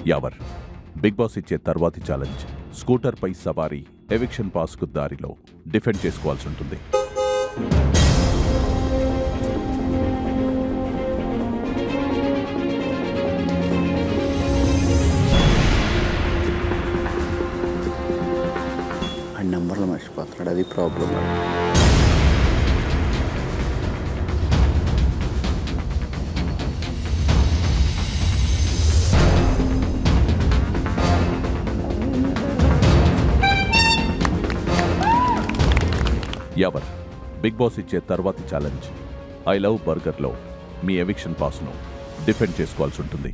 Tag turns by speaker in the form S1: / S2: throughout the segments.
S1: Yawar big Boss ఇచ్చే తర్వాతి challenge scooter పై సవారీ ఎవిక్షన్ పాస్కు దారిలో డిఫెండ్ చేసుకోవాల్సి ఉంటుంది
S2: ఆ నెంబర్లు మర్చిపోతున్నాడు అది ప్రాబ్లం
S1: యావర్ బిగ్ బాస్ ఇచ్చే తర్వాతి ఛాలెంజ్ ఐ లవ్ బర్గర్లో మీ ఎవిక్షన్ పాస్ను డిఫెండ్ చేసుకోవాల్సి ఉంటుంది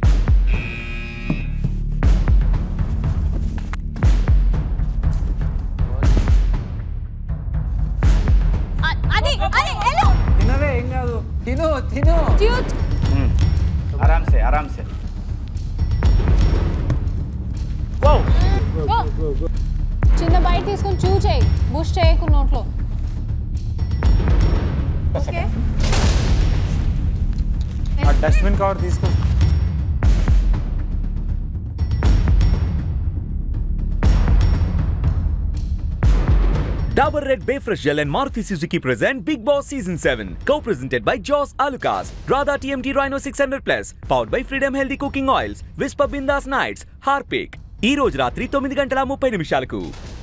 S3: అ- అది అది వెళ్ళు
S4: తినవే ఏం కాదు తిను తిను
S3: డ్యూట్
S5: आराम से आराम से
S3: గో చిన్న బైట్ తీసుకొని చూ చేయి బుష్ చేయకు నోట్లో ఓకే
S4: ఆ డస్ట్బిన్ కవర్ తీసుకో
S6: Dabur Red Bay Fresh Gel and Maruti Suzuki present Big Boss Season 7. Co-presented by Joss Alucas, Radha TMT Rhino 600 Plus, powered by Freedom Healthy Cooking Oils, Whisper Bindas Nights, Harpic. ఈ రోజు రాత్రి తొమ్మిది గంటల ముప్పై నిమిషాలకు